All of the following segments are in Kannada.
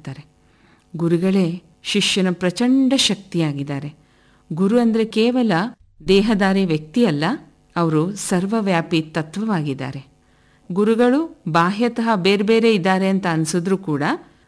ಹೇಳ್ತಾರೆ ಗುರುಗಳೇ ಶಿಷ್ಯನ ಪ್ರಚಂಡ ಶಕ್ತಿಯಾಗಿದ್ದಾರೆ ಗುರು ಅಂದರೆ ಕೇವಲ ದೇಹಧಾರಿ ವ್ಯಕ್ತಿ ಅಲ್ಲ ಅವರು ಸರ್ವವ್ಯಾಪಿ ತತ್ವವಾಗಿದ್ದಾರೆ ಗುರುಗಳು ಬಾಹ್ಯತಃ ಬೇರೆ ಬೇರೆ ಇದ್ದಾರೆ ಅಂತ ಅನಿಸಿದ್ರು ಕೂಡ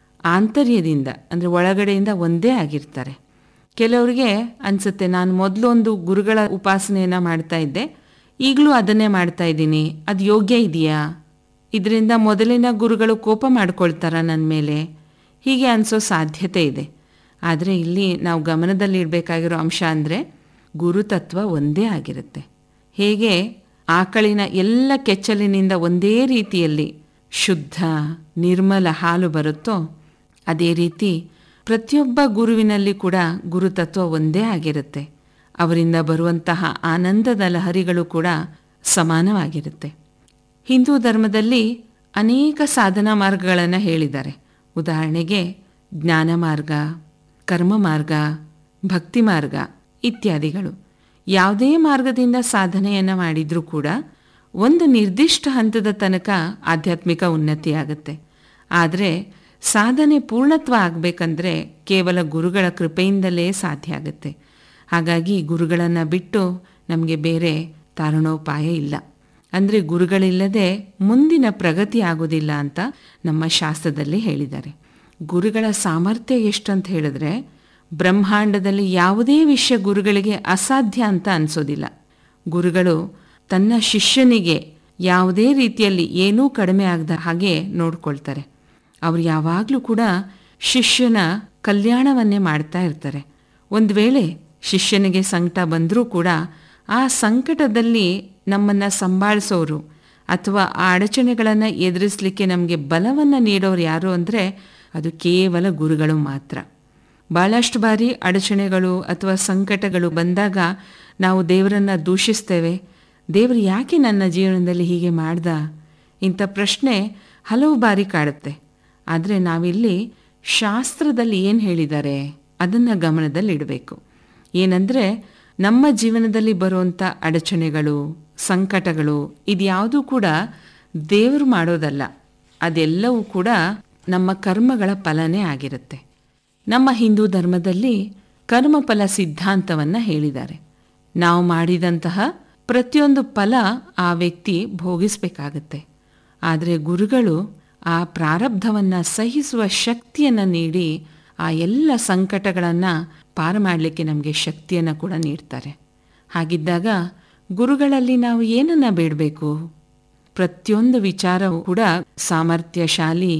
ಆಂತರ್ಯದಿಂದ ಅಂದರೆ ಒಳಗಡೆಯಿಂದ ಒಂದೇ ಆಗಿರ್ತಾರೆ ಕೆಲವರಿಗೆ ಅನಿಸುತ್ತೆ ನಾನು ಮೊದಲು ಒಂದು ಗುರುಗಳ ಉಪಾಸನೆಯನ್ನು ಮಾಡ್ತಾ ಇದ್ದೆ ಈಗಲೂ ಅದನ್ನೇ ಮಾಡ್ತಾ ಇದ್ದೀನಿ ಅದು ಯೋಗ್ಯ ಇದೆಯಾ ಇದರಿಂದ ಮೊದಲಿನ ಗುರುಗಳು ಕೋಪ ಮಾಡ್ಕೊಳ್ತಾರ ನನ್ನ ಮೇಲೆ ಹೀಗೆ ಅನಿಸೋ ಸಾಧ್ಯತೆ ಇದೆ ಆದರೆ ಇಲ್ಲಿ ನಾವು ಗಮನದಲ್ಲಿಡಬೇಕಾಗಿರೋ ಅಂಶ ಅಂದರೆ ಗುರುತತ್ವ ಒಂದೇ ಆಗಿರುತ್ತೆ ಹೇಗೆ ಆಕಳಿನ ಎಲ್ಲ ಕೆಚ್ಚಲಿನಿಂದ ಒಂದೇ ರೀತಿಯಲ್ಲಿ ಶುದ್ಧ ನಿರ್ಮಲ ಹಾಲು ಬರುತ್ತೋ ಅದೇ ರೀತಿ ಪ್ರತಿಯೊಬ್ಬ ಗುರುವಿನಲ್ಲಿ ಕೂಡ ಗುರುತತ್ವ ಒಂದೇ ಆಗಿರುತ್ತೆ ಅವರಿಂದ ಬರುವಂತಹ ಆನಂದದ ಲಹರಿಗಳು ಕೂಡ ಸಮಾನವಾಗಿರುತ್ತೆ ಹಿಂದೂ ಧರ್ಮದಲ್ಲಿ ಅನೇಕ ಸಾಧನಾ ಮಾರ್ಗಗಳನ್ನು ಹೇಳಿದ್ದಾರೆ ಉದಾಹರಣೆಗೆ ಜ್ಞಾನ ಮಾರ್ಗ ಕರ್ಮ ಮಾರ್ಗ ಭಕ್ತಿ ಮಾರ್ಗ ಇತ್ಯಾದಿಗಳು ಯಾವುದೇ ಮಾರ್ಗದಿಂದ ಸಾಧನೆಯನ್ನು ಮಾಡಿದರೂ ಕೂಡ ಒಂದು ನಿರ್ದಿಷ್ಟ ಹಂತದ ತನಕ ಆಧ್ಯಾತ್ಮಿಕ ಉನ್ನತಿಯಾಗುತ್ತೆ ಆದರೆ ಸಾಧನೆ ಪೂರ್ಣತ್ವ ಆಗಬೇಕಂದ್ರೆ ಕೇವಲ ಗುರುಗಳ ಕೃಪೆಯಿಂದಲೇ ಸಾಧ್ಯ ಆಗುತ್ತೆ ಹಾಗಾಗಿ ಗುರುಗಳನ್ನು ಬಿಟ್ಟು ನಮಗೆ ಬೇರೆ ತಾರಣೋಪಾಯ ಇಲ್ಲ ಅಂದರೆ ಗುರುಗಳಿಲ್ಲದೆ ಮುಂದಿನ ಪ್ರಗತಿ ಆಗೋದಿಲ್ಲ ಅಂತ ನಮ್ಮ ಶಾಸ್ತ್ರದಲ್ಲಿ ಹೇಳಿದ್ದಾರೆ ಗುರುಗಳ ಸಾಮರ್ಥ್ಯ ಎಷ್ಟು ಅಂತ ಹೇಳಿದ್ರೆ ಬ್ರಹ್ಮಾಂಡದಲ್ಲಿ ಯಾವುದೇ ವಿಷಯ ಗುರುಗಳಿಗೆ ಅಸಾಧ್ಯ ಅಂತ ಅನಿಸೋದಿಲ್ಲ ಗುರುಗಳು ತನ್ನ ಶಿಷ್ಯನಿಗೆ ಯಾವುದೇ ರೀತಿಯಲ್ಲಿ ಏನೂ ಕಡಿಮೆ ಆಗದ ಹಾಗೆ ನೋಡ್ಕೊಳ್ತಾರೆ ಅವರು ಯಾವಾಗಲೂ ಕೂಡ ಶಿಷ್ಯನ ಕಲ್ಯಾಣವನ್ನೇ ಮಾಡ್ತಾ ಇರ್ತಾರೆ ಒಂದು ವೇಳೆ ಶಿಷ್ಯನಿಗೆ ಸಂಕಟ ಬಂದರೂ ಕೂಡ ಆ ಸಂಕಟದಲ್ಲಿ ನಮ್ಮನ್ನು ಸಂಭಾಳಿಸೋರು ಅಥವಾ ಆ ಅಡಚಣೆಗಳನ್ನು ಎದುರಿಸಲಿಕ್ಕೆ ನಮಗೆ ಬಲವನ್ನು ನೀಡೋರು ಯಾರು ಅಂದರೆ ಅದು ಕೇವಲ ಗುರುಗಳು ಮಾತ್ರ ಭಾಳಷ್ಟು ಬಾರಿ ಅಡಚಣೆಗಳು ಅಥವಾ ಸಂಕಟಗಳು ಬಂದಾಗ ನಾವು ದೇವರನ್ನು ದೂಷಿಸ್ತೇವೆ ದೇವರು ಯಾಕೆ ನನ್ನ ಜೀವನದಲ್ಲಿ ಹೀಗೆ ಮಾಡ್ದ ಇಂಥ ಪ್ರಶ್ನೆ ಹಲವು ಬಾರಿ ಕಾಡುತ್ತೆ ಆದರೆ ನಾವಿಲ್ಲಿ ಶಾಸ್ತ್ರದಲ್ಲಿ ಏನು ಹೇಳಿದ್ದಾರೆ ಅದನ್ನು ಗಮನದಲ್ಲಿಡಬೇಕು ಏನಂದರೆ ನಮ್ಮ ಜೀವನದಲ್ಲಿ ಬರುವಂಥ ಅಡಚಣೆಗಳು ಸಂಕಟಗಳು ಇದ್ಯಾವುದೂ ಕೂಡ ದೇವರು ಮಾಡೋದಲ್ಲ ಅದೆಲ್ಲವೂ ಕೂಡ ನಮ್ಮ ಕರ್ಮಗಳ ಫಲನೇ ಆಗಿರುತ್ತೆ ನಮ್ಮ ಹಿಂದೂ ಧರ್ಮದಲ್ಲಿ ಕರ್ಮಫಲ ಸಿದ್ಧಾಂತವನ್ನು ಹೇಳಿದ್ದಾರೆ ನಾವು ಮಾಡಿದಂತಹ ಪ್ರತಿಯೊಂದು ಫಲ ಆ ವ್ಯಕ್ತಿ ಭೋಗಿಸಬೇಕಾಗತ್ತೆ ಆದರೆ ಗುರುಗಳು ಆ ಪ್ರಾರಬ್ಧವನ್ನು ಸಹಿಸುವ ಶಕ್ತಿಯನ್ನು ನೀಡಿ ಆ ಎಲ್ಲ ಸಂಕಟಗಳನ್ನು ಪಾರು ಮಾಡಲಿಕ್ಕೆ ನಮಗೆ ಶಕ್ತಿಯನ್ನು ಕೂಡ ನೀಡ್ತಾರೆ ಹಾಗಿದ್ದಾಗ ಗುರುಗಳಲ್ಲಿ ನಾವು ಏನನ್ನು ಬೇಡಬೇಕು ಪ್ರತಿಯೊಂದು ವಿಚಾರವೂ ಕೂಡ ಸಾಮರ್ಥ್ಯಶಾಲಿ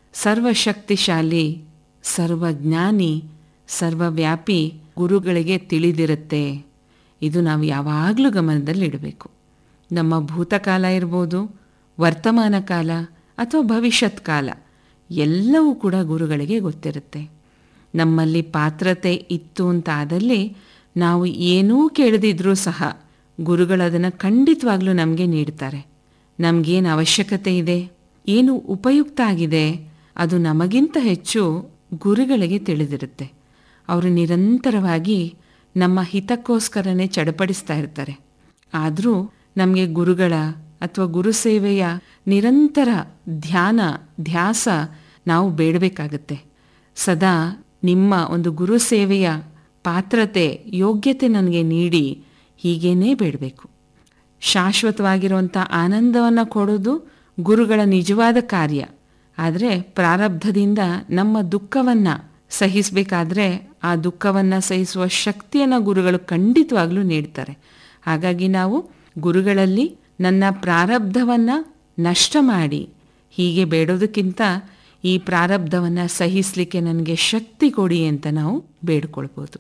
ಸರ್ವಶಕ್ತಿಶಾಲಿ ಸರ್ವಜ್ಞಾನಿ ಸರ್ವವ್ಯಾಪಿ ಗುರುಗಳಿಗೆ ತಿಳಿದಿರುತ್ತೆ ಇದು ನಾವು ಯಾವಾಗಲೂ ಗಮನದಲ್ಲಿಡಬೇಕು ನಮ್ಮ ಭೂತಕಾಲ ಇರ್ಬೋದು ವರ್ತಮಾನ ಕಾಲ ಅಥವಾ ಭವಿಷ್ಯತ್ ಕಾಲ ಎಲ್ಲವೂ ಕೂಡ ಗುರುಗಳಿಗೆ ಗೊತ್ತಿರುತ್ತೆ ನಮ್ಮಲ್ಲಿ ಪಾತ್ರತೆ ಇತ್ತು ಅಂತ ಆದಲ್ಲಿ ನಾವು ಏನೂ ಕೇಳದಿದ್ರೂ ಸಹ ಗುರುಗಳದನ್ನು ಖಂಡಿತವಾಗ್ಲೂ ನಮಗೆ ನೀಡ್ತಾರೆ ನಮಗೇನು ಅವಶ್ಯಕತೆ ಇದೆ ಏನು ಉಪಯುಕ್ತ ಆಗಿದೆ ಅದು ನಮಗಿಂತ ಹೆಚ್ಚು ಗುರುಗಳಿಗೆ ತಿಳಿದಿರುತ್ತೆ ಅವರು ನಿರಂತರವಾಗಿ ನಮ್ಮ ಹಿತಕ್ಕೋಸ್ಕರನೇ ಚಡಪಡಿಸ್ತಾ ಇರ್ತಾರೆ ಆದರೂ ನಮಗೆ ಗುರುಗಳ ಅಥವಾ ಗುರುಸೇವೆಯ ನಿರಂತರ ಧ್ಯಾನ ಧ್ಯಾಸ ನಾವು ಬೇಡಬೇಕಾಗತ್ತೆ ಸದಾ ನಿಮ್ಮ ಒಂದು ಗುರು ಸೇವೆಯ ಪಾತ್ರತೆ ಯೋಗ್ಯತೆ ನನಗೆ ನೀಡಿ ಹೀಗೇನೇ ಬೇಡಬೇಕು ಶಾಶ್ವತವಾಗಿರುವಂಥ ಆನಂದವನ್ನು ಕೊಡೋದು ಗುರುಗಳ ನಿಜವಾದ ಕಾರ್ಯ ಆದರೆ ಪ್ರಾರಬ್ಧದಿಂದ ನಮ್ಮ ದುಃಖವನ್ನು ಸಹಿಸಬೇಕಾದ್ರೆ ಆ ದುಃಖವನ್ನು ಸಹಿಸುವ ಶಕ್ತಿಯನ್ನು ಗುರುಗಳು ಖಂಡಿತವಾಗ್ಲೂ ನೀಡ್ತಾರೆ ಹಾಗಾಗಿ ನಾವು ಗುರುಗಳಲ್ಲಿ ನನ್ನ ಪ್ರಾರಬ್ಧವನ್ನು ನಷ್ಟ ಮಾಡಿ ಹೀಗೆ ಬೇಡೋದಕ್ಕಿಂತ ಈ ಪ್ರಾರಬ್ಧವನ್ನು ಸಹಿಸಲಿಕ್ಕೆ ನನಗೆ ಶಕ್ತಿ ಕೊಡಿ ಅಂತ ನಾವು ಬೇಡ್ಕೊಳ್ಬೋದು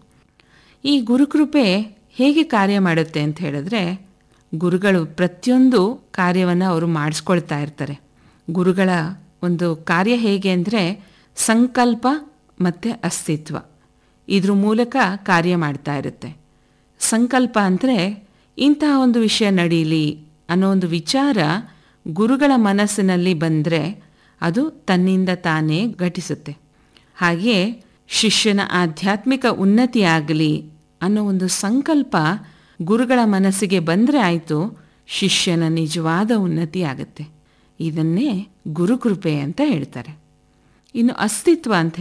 ಈ ಗುರುಕೃಪೆ ಹೇಗೆ ಕಾರ್ಯ ಮಾಡುತ್ತೆ ಅಂತ ಹೇಳಿದ್ರೆ ಗುರುಗಳು ಪ್ರತಿಯೊಂದು ಕಾರ್ಯವನ್ನು ಅವರು ಮಾಡಿಸ್ಕೊಳ್ತಾ ಇರ್ತಾರೆ ಗುರುಗಳ ಒಂದು ಕಾರ್ಯ ಹೇಗೆ ಅಂದರೆ ಸಂಕಲ್ಪ ಮತ್ತು ಅಸ್ತಿತ್ವ ಇದ್ರ ಮೂಲಕ ಕಾರ್ಯ ಮಾಡ್ತಾ ಇರುತ್ತೆ ಸಂಕಲ್ಪ ಅಂದರೆ ಇಂತಹ ಒಂದು ವಿಷಯ ನಡೀಲಿ ಅನ್ನೋ ಒಂದು ವಿಚಾರ ಗುರುಗಳ ಮನಸ್ಸಿನಲ್ಲಿ ಬಂದರೆ ಅದು ತನ್ನಿಂದ ತಾನೇ ಘಟಿಸುತ್ತೆ ಹಾಗೆಯೇ ಶಿಷ್ಯನ ಆಧ್ಯಾತ್ಮಿಕ ಉನ್ನತಿ ಆಗಲಿ ಅನ್ನೋ ಒಂದು ಸಂಕಲ್ಪ ಗುರುಗಳ ಮನಸ್ಸಿಗೆ ಬಂದರೆ ಆಯಿತು ಶಿಷ್ಯನ ನಿಜವಾದ ಉನ್ನತಿ ಆಗುತ್ತೆ ಇದನ್ನೇ ಗುರುಕೃಪೆ ಅಂತ ಹೇಳ್ತಾರೆ ಇನ್ನು ಅಸ್ತಿತ್ವ ಅಂತ